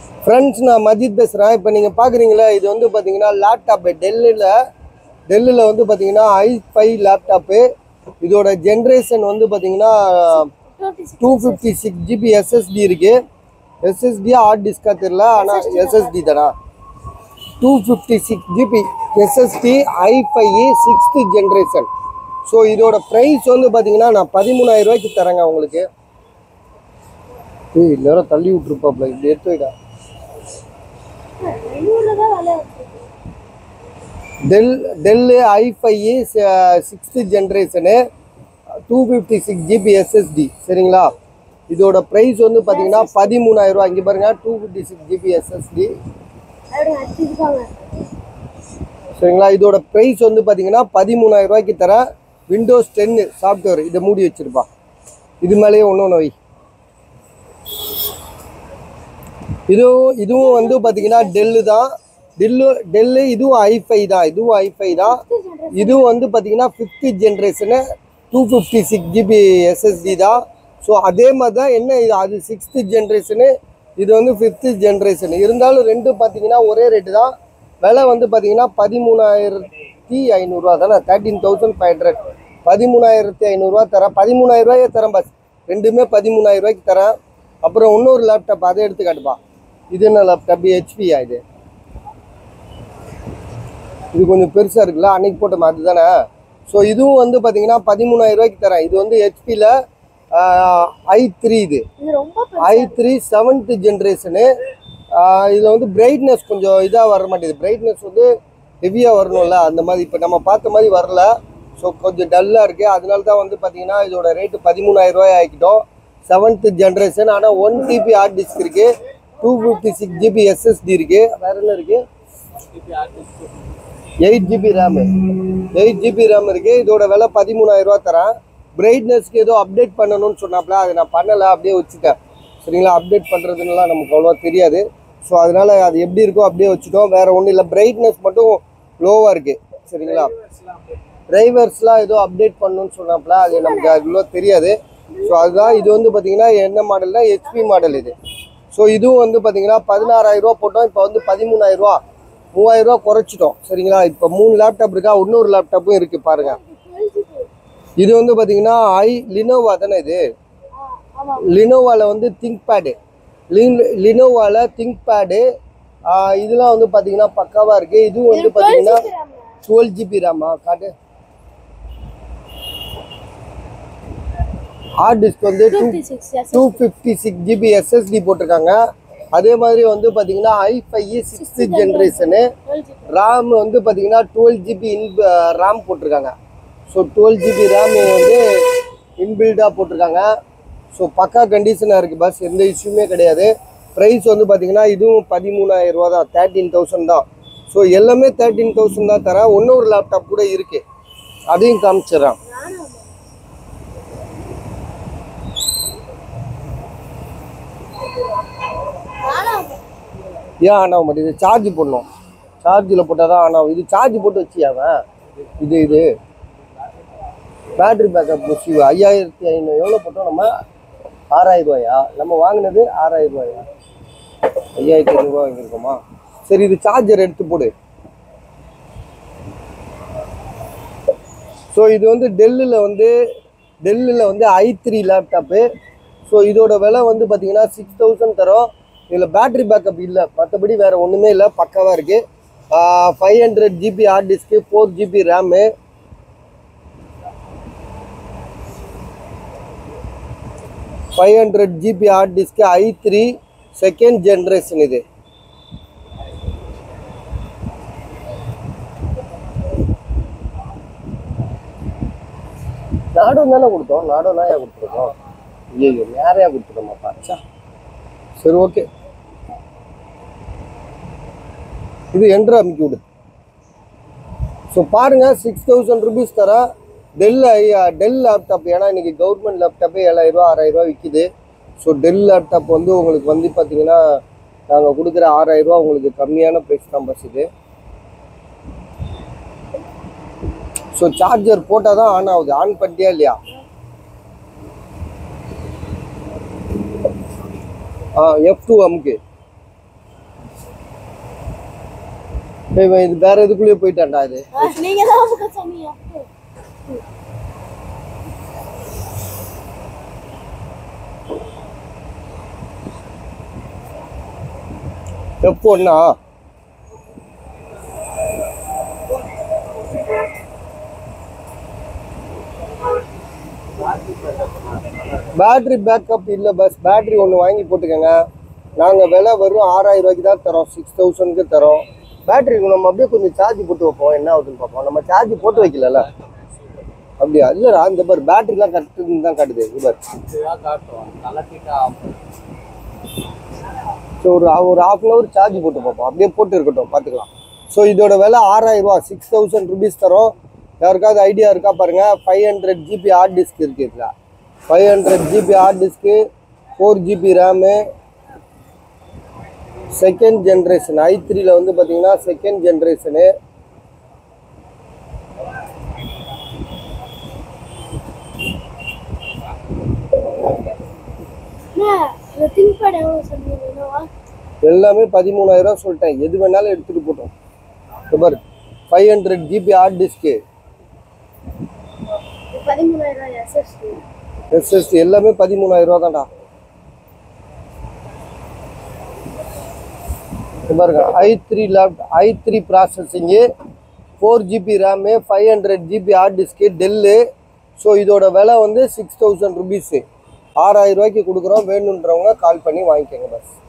Friends நான் மஜித் பேசுகிறேன் இப்போ நீங்கள் பார்க்குறீங்களா இது வந்து பார்த்தீங்கன்னா லேப்டாப்பு டெல்லியில் டெல்லியில் வந்து பார்த்தீங்கன்னா ஐ ஃபைவ் லேப்டாப்பு இதோட ஜென்ரேஷன் வந்து பார்த்தீங்கன்னா two fifty six GB SSD இருக்குது எஸ்எஸ்டி ஹார்ட் டிஸ்கா தெரியல ஆனால் எஸ்எஸ்டி தானா two fifty six GB SSD I five sixth generation so இதோட ப்ரைஸ் வந்து பார்த்தீங்கன்னா நான் பதிமூணாயிரம் ரூபாய்க்கு தரேங்க உங்களுக்கு ஏய் நேரம் தள்ளி விட்டுருப்பாப்ல இப்படி எடுத்து வைடா Dell Dell I five sixth generation two fifty six GB SSD சரிங்களா இதோட ப்ரைஸ் வந்து பார்த்தீங்கன்னா பதிமூணாயிரம் ரூபா இங்கே பாருங்க two fifty six GB SSD சரிங்களா இதோட ப்ரைஸ் வந்து பார்த்தீங்கன்னா பதிமூணாயிரம் ரூபாய்க்கு தரேன் விண்டோஸ் டென்னு சாஃப்ட்வேர் இதை மூடி வச்சிருப்பா இது மேலேயே ஒன்று ஒன்று வை இதுவும் இதுவும் வந்து பார்த்தீங்கன்னா டெல்லு தான் டெல்லு டெல்லு இதுவும் ஐஃபை தான் இதுவும் ஐஃபை தான் இதுவும் வந்து பார்த்தீங்கன்னா fifth generation two fifty six GB SSD தான் ஸோ அதே மாதிரி தான் என்ன இது அது சிக்ஸ்த்து ஜென்ரேஷனு இது வந்து ஃபிஃப்த்து ஜென்ரேஷன் இருந்தாலும் ரெண்டும் பார்த்தீங்கன்னா ஒரே ரேட்டு தான் விலை வந்து பார்த்தீங்கன்னா பதிமூணாயிரத்தி ஐநூறுரூவா தானே தேர்ட்டீன் தௌசண்ட் ஃபைவ் ஹண்ட்ரட் பதிமூணாயிரத்தி ஐநூறுரூவா தரேன் பதிமூணாயிரம் ரூபாயே தரேன் பஸ் ரெண்டுமே பதிமூணாயிரம் ரூபாய்க்கு தரேன் அப்புறம் இன்னொரு லேப்டாப் அதை எடுத்து காட்டுப்பா இது என்ன லேப்டாப் ஹெச்பியா இது இது கொஞ்சம் பெருசாக இருக்குல்ல அன்னைக்கு போட்ட மாதிரி தானே ஸோ இதுவும் வந்து பார்த்தீங்கன்னா பதிமூணாயிரம் ரூபாய்க்கு தரேன் இது வந்து ஹெச்பியில் ஐ த்ரீ இது இது ரொம்ப ஐ த்ரீ செவன்த் ஜென்ரேஷனு இதில் வந்து பிரைட்னஸ் கொஞ்சம் இதாக வர மாட்டேங்குது பிரைட்னஸ் வந்து ஹெவியாக வரணும்ல அந்த மாதிரி இப்போ நம்ம பார்த்த மாதிரி வரல ஸோ கொஞ்சம் டல்லாக இருக்குது அதனால தான் வந்து பார்த்தீங்கன்னா இதோட ரேட்டு பதிமூணாயிரம் ரூபாய் ஆக்கிட்டோம் செவன்த் ஜென்ரேஷன் ஆனால் ஒன் ஜிபி ஹார்ட் டிஸ்க் இருக்குது two fifty six GB SSD இருக்குது வேறு என்ன இருக்குது eight GB RAM eight GB RAM இருக்குது இதோட விலை பதிமூணாயிரம் ரூபா தரேன் பிரைட்னஸ்க்கு ஏதோ அப்டேட் பண்ணணும்னு சொன்னாப்ல அதை நான் பண்ணலை அப்படியே வச்சுட்டேன் சரிங்களா அப்டேட் பண்ணுறதுலாம் நமக்கு அவ்வளோவா தெரியாது ஸோ அதனால் அது எப்படி இருக்கோ அப்படியே வச்சுட்டோம் வேறு ஒன்றும் இல்லை பிரைட்னஸ் மட்டும் லோவாக இருக்குது சரிங்களா டிரைவர்ஸ்லாம் ஏதோ அப்டேட் பண்ணணும்னு சொன்னாப்ல அது நமக்கு அவ்வளோ தெரியாது ஸோ அதுதான் இது வந்து பார்த்தீங்கன்னா என்ன மாடல்னா ஹெச்பி மாடல் இது ஸோ இதுவும் வந்து பார்த்தீங்கன்னா பதினாறாயிரம் ரூபா போட்டோம் இப்போ வந்து பதிமூணாயிரம் ரூபா மூவாயிரம் ரூபா குறைச்சிட்டோம் சரிங்களா இப்போ மூணு லேப்டாப் இருக்கா இன்னொரு லேப்டாப்பும் இருக்கு பாருங்க இது வந்து பார்த்தீங்கன்னா ஐ லினோவா தானே இது லினோவாவில் வந்து திங்க் பேடு லின் லினோவாவில் திங்க் பேடு இதெல்லாம் வந்து பார்த்தீங்கன்னா பக்காவாக இருக்குது இதுவும் வந்து பார்த்தீங்கன்னா டுவெல் ஜிபி ரேமா காட்டு ஹார்ட் டிஸ்க் வந்து டூ ஃபிஃப்டி சிக்ஸ் எஸ் two fifty six GB SSD போட்டிருக்காங்க அதே மாதிரி வந்து பார்த்தீங்கன்னா I five sixth generation RAM வந்து பார்த்தீங்கன்னா டுவெல் ஜிபி இன் ரேம் போட்டிருக்காங்க ஸோ டுவெல் ஜிபி ரேம் வந்து இன்பில்டாக போட்டிருக்காங்க ஸோ பக்கா கண்டிஷனாக இருக்குது பஸ் எந்த இஷ்யூமே கிடையாது ப்ரைஸ் வந்து பார்த்தீங்கன்னா இதுவும் பதிமூணாயிரம் ரூபா தான் தேர்ட்டீன் தௌசண்ட் தான் ஸோ எல்லாமே தேர்ட்டீன் தௌசண்ட் தான் தரேன் இன்னொரு லேப்டாப் கூட இருக்குது அதையும் காமிச்சிடுறேன் ஏன் ஆன் ஆக மாட்டேங்குது சார்ஜ் போடணும் சார்ஜில் போட்டால் தான் ஆன் ஆகும் இது சார்ஜ் போட்டு வச்சியாவன் இது இது பேட்டரி பேக்கப் முஸ்லீம் ஐயாயிரத்தி ஐநூறு எவ்வளோ போட்டோம் நம்ம ஆறாயிரம் ரூபாயா நம்ம வாங்கினது ஆறாயிரம் ரூபாயா ஐயாயிரத்தி ஐநூறுரூவா வாங்கியிருக்கோமா சரி இது சார்ஜர் எடுத்து போடு ஸோ இது வந்து டெல்லில் வந்து டெல்லில் வந்து ஐ த்ரீ லேப்டாப்பு ஸோ இதோட விலை வந்து பார்த்தீங்கன்னா சிக்ஸ் தௌசண்ட் தரும் இதில் பேட்டரி பேக்கப் இல்லை மற்றபடி வேறு ஒன்றுமே இல்லை பக்காவாக இருக்குது five hundred GB hard disk four GB RAM five hundred GB hard disk I three second generation இது நாடும் தானே கொடுத்தோம் நாடும் நாயா கொடுத்துருக்கோம் ஐயோ நேரையா கொடுத்துருமாப்பா ச்சே. சரி ஓகே இது என்ட்ரு அமுக்கி விடு ஸோ பாருங்க சிக்ஸ் தௌசண்ட் ருபீஸ் தர டெல் டெல் லேப்டாப் ஏன்னா இன்னைக்கு கவர்மெண்ட் லேப்டாப்பே ஏழாயிரம் ரூபா ஆறாயிரம் ரூபா விற்கிது ஸோ டெல் லேப்டாப் வந்து உங்களுக்கு வந்து பார்த்தீங்கன்னா நாங்கள் கொடுக்குற ஆறாயிரம் ரூபா உங்களுக்கு கம்மியான ப்ரைஸ் தான் பஸ் இது ஸோ சார்ஜர் போட்டால் தான் ஆன் ஆகுது ஆன் பண்ணிட்டியா இல்லையா ஆ எஃப் டூ அமுக்கு இவன் இது வேற எதுக்குள்ளேயே போயிட்டான்டா இது நீங்க தான் அவங்க சொன்னீங்க எஃப் ஒன்னா பேட்டரி பேக்கப் இல்லை பஸ் பேட்டரி ஒன்று வாங்கி போட்டுக்கோங்க நாங்கள் விலை வெறும் ஆறாயிரம் ரூபாய்க்கு தான் தரோம் சிக்ஸ் தௌசண்ட்க்கு தரோம் பேட்டரி நம்ம அப்படியே கொஞ்சம் சார்ஜ் போட்டு வைப்போம் என்ன ஆகுதுன்னு பார்ப்போம் நம்ம சார்ஜ் போட்டு வைக்கலல்ல அப்படியா இல்லைடா இந்த பார் பேட்டரிலாம் கரெக்டுன்னு தான் காட்டுது இது பார் இதுதான் காட்டும் கலட்டிட்டா ஸோ ஒரு ஒரு ஹாஃப் அன் ஹவர் சார்ஜ் போட்டு பார்ப்போம் அப்படியே போட்டு இருக்கட்டும் பார்த்துக்கலாம் ஸோ இதோட விலை ஆறாயிரம் ரூபா சிக்ஸ் தௌசண்ட் ருபீஸ் தரோம் யாருக்காவது ஐடியா இருக்கா பாருங்க five hundred GB hard disk இருக்கு இதில் five hundred GB hard disk four GB RAM second generation I த்ரீல வந்து பார்த்தீங்கன்னா செகண்ட் ஜென்ரேஷனு இந்த திங்க் பேட் எவ்வளோ சொன்னீங்க என்னவா எல்லாமே பதிமூணாயிரம் ரூபா சொல்லிட்டேன் எது வேணாலும் எடுத்துட்டு போட்டோம் இது பாரு five hundred GB hard disk பதிமூணாயிரம் எஸ்எஸ்டி எஸ்எஸ்டி எல்லாமே பதிமூணாயிரம் ரூபா தான்டா இது பாருங்க I three lap I three processing four GB RAM five hundred GB hard disk Dell so இதோட விலை வந்து சிக்ஸ் தௌசண்ட் ருபீஸு ஆறாயிரம் ரூபாய்க்கு கொடுக்குறோம் வேணுன்றவங்க கால் பண்ணி வாங்கிக்கோங்க பஸ்